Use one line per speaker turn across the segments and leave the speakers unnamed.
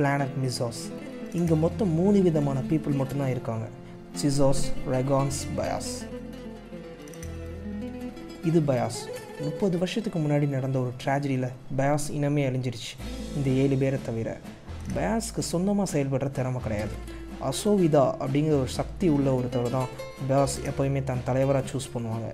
planet மிசாஸ் இங்கே மொத்தம் மூணு விதமான பீப்புள் மட்டும்தான் இருக்காங்க சிசாஸ் ரெகான்ஸ் பயாஸ் இது பயாஸ் முப்பது வருஷத்துக்கு முன்னாடி நடந்த ஒரு ட்ராஜடியில் பயாஸ் இனமே அழிஞ்சிருச்சு இந்த ஏழு பேரை தவிர பயாஸ்க்கு சொந்தமாக செயல்படுற திறமை கிடையாது அசோவிதா அப்படிங்கிற ஒரு சக்தி உள்ள ஒருத்தர் தான் பயாஸ் எப்போயுமே தன் தலைவராக சூஸ் பண்ணுவாங்க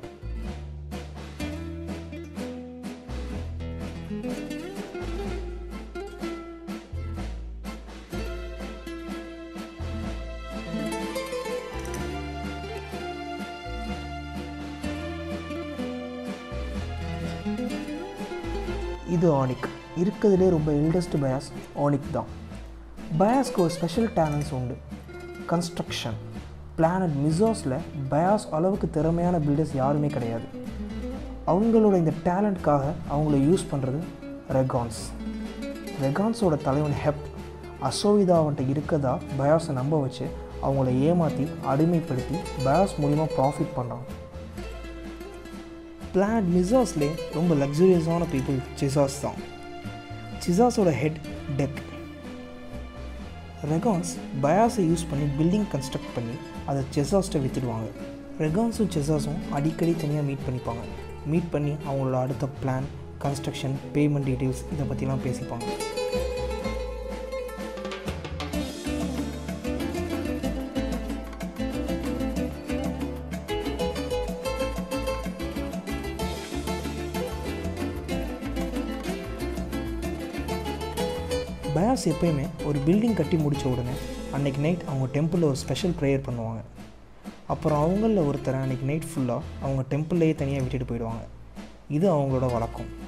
இது ஆனிக் இருக்கிறதுலே ரொம்ப எல்டஸ்ட் பயாஸ் ஆனிக் தான் பயாஸ்க்கு ஒரு ஸ்பெஷல் டேலண்ட்ஸ் உண்டு கன்ஸ்ட்ரக்ஷன் பிளானட் மிசோஸில் பயாஸ் அளவுக்கு திறமையான பில்டர்ஸ் யாருமே கிடையாது அவங்களோட இந்த டேலண்ட்காக அவங்கள யூஸ் பண்ணுறது ரெகான்ஸ் ரெகான்ஸோட தலைவன் ஹெப் அசோவிதா அவன்கிட்ட இருக்கதா பயாஸை நம்ப வச்சு அவங்கள ஏமாற்றி அடிமைப்படுத்தி பயாஸ் மூலிமா ப்ராஃபிட் பண்ணாங்க பிளானட் மிசாஸ்லே ரொம்ப லக்ஸூரியஸான பீப்புள் சிசாஸ் தான் சிசாஸோட ஹெட் டெக் ரெகான்ஸ் பயாஸை யூஸ் பண்ணி பில்டிங் கன்ஸ்ட்ரக்ட் பண்ணி அதை செசாஸ்ட்டை விற்றுடுவாங்க ரெகான்ஸும் செசாஸும் அடிக்கடி தனியாக மீட் பண்ணிப்பாங்க மீட் பண்ணி அவங்களோட அடுத்த பிளான் கன்ஸ்ட்ரக்ஷன் பேமெண்ட் டீட்டெயில்ஸ் இதை பற்றிலாம் பேசிப்பாங்க பயாஸ் எப்பயுமே ஒரு பில்டிங் கட்டி முடித்த உடனே அன்றைக்கி நைட் அவங்க டெம்பிளில் ஒரு ஸ்பெஷல் ப்ரேயர் பண்ணுவாங்க அப்புறம் அவங்களில் ஒருத்தரை அன்றைக்கி நைட் ஃபுல்லாக அவங்க டெம்பிள்லேயே தனியாக விட்டுட்டு போயிடுவாங்க இது அவங்களோட வழக்கம்